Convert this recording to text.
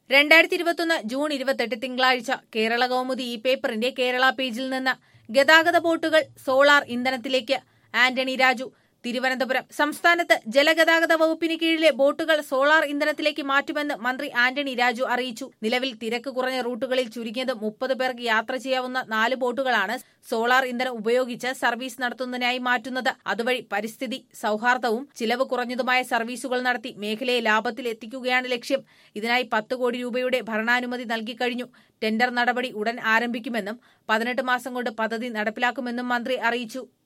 രണ്ടായിരത്തി ഇരുപത്തൊന്ന് ജൂൺ ഇരുപത്തെട്ട് തിങ്കളാഴ്ച കേരള കൗമുദി ഈ പേപ്പറിന്റെ കേരള പേജിൽ നിന്ന് ഗതാഗത ബോട്ടുകൾ സോളാർ ഇന്ധനത്തിലേക്ക് ആന്റണി രാജു തിരുവനന്തപുരം സംസ്ഥാനത്ത് ജലഗതാഗത വകുപ്പിന് കീഴിലെ ബോട്ടുകൾ സോളാർ ഇന്ധനത്തിലേക്ക് മാറ്റുമെന്ന് മന്ത്രി ആന്റണി രാജു അറിയിച്ചു നിലവിൽ തിരക്ക് കുറഞ്ഞ റൂട്ടുകളിൽ ചുരുങ്ങിയത് മുപ്പത് പേർക്ക് യാത്ര ചെയ്യാവുന്ന നാല് ബോട്ടുകളാണ് സോളാർ ഇന്ധനം ഉപയോഗിച്ച് സർവീസ് നടത്തുന്നതിനായി മാറ്റുന്നത് അതുവഴി പരിസ്ഥിതി സൌഹാർദ്ദവും ചിലവ് കുറഞ്ഞതുമായ സർവീസുകൾ നടത്തി മേഖലയെ ലാഭത്തിൽ എത്തിക്കുകയാണ് ലക്ഷ്യം ഇതിനായി പത്ത് കോടി രൂപയുടെ ഭരണാനുമതി നൽകിക്കഴിഞ്ഞു ടെൻഡർ നടപടി ഉടൻ ആരംഭിക്കുമെന്നും പതിനെട്ട് മാസം കൊണ്ട് പദ്ധതി നടപ്പിലാക്കുമെന്നും മന്ത്രി അറിയിച്ചു